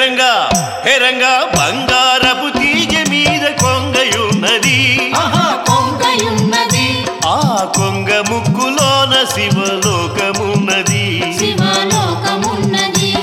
హెరంగా హెరంగా బంగారపు తీగ మీద కొంగయున్నది ఆహా కొంగయున్నది ఆ కొంగ ముక్కులోన శివలోకమున్నది శివలోకమున్నది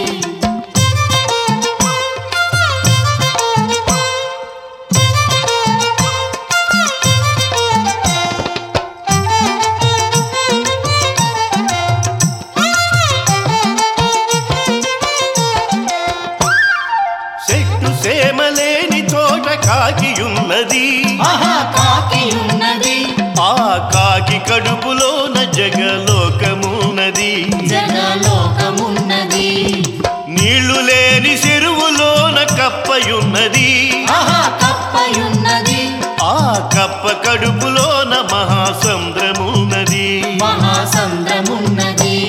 చెట్టు సేమలేని తోట కాకియున్నది ఆహా కాకియున్నది ఆ కాకి కడుపులోన జగలోకమున్నది జగలోకమున్నది నీళ్లు లేని చెరువులోన కప్పయున్నది ఆహా కప్పయున్నది ఆ కప్ప కడుపులోన మహాసముద్రమున్నది మహాసంద్రమున్నది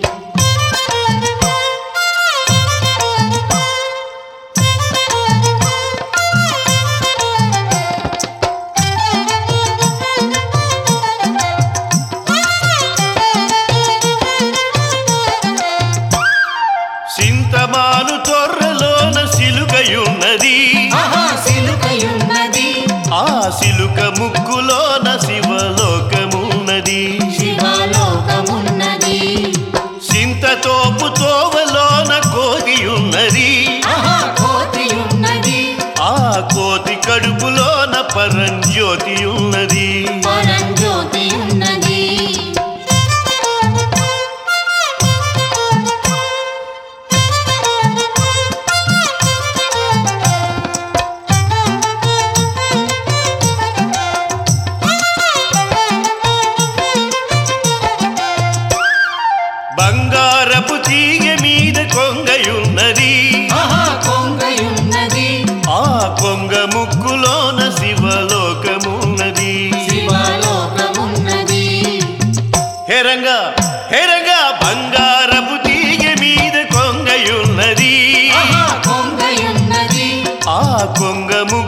సింతమాను తొర్రలోన సిలుకయున్నది ఆహా సిలుకయున్నది ఆ సిలుక ముక్కులోన శివలోకమున్నది శివలోకమున్నది సింతతోపు తోవలోన కోగియున్నది ఆహా కోతియున్నది ఆ కోతి కడుపులోన పరంజ్యోతి ఉన్నది పరంజ్యోతి ఉన్నది బంగారపు తీగ మీద కొంగయున్నది ఆహా కొంగయున్నది ఆ కొంగ ముక్కులోన శివలోకమున్నది శివలోకమున్నది హెరంగా హెరంగా బంగారపు తీగ మీద కొంగయున్నది ఆహా కొంగయున్నది ఆ కొంగ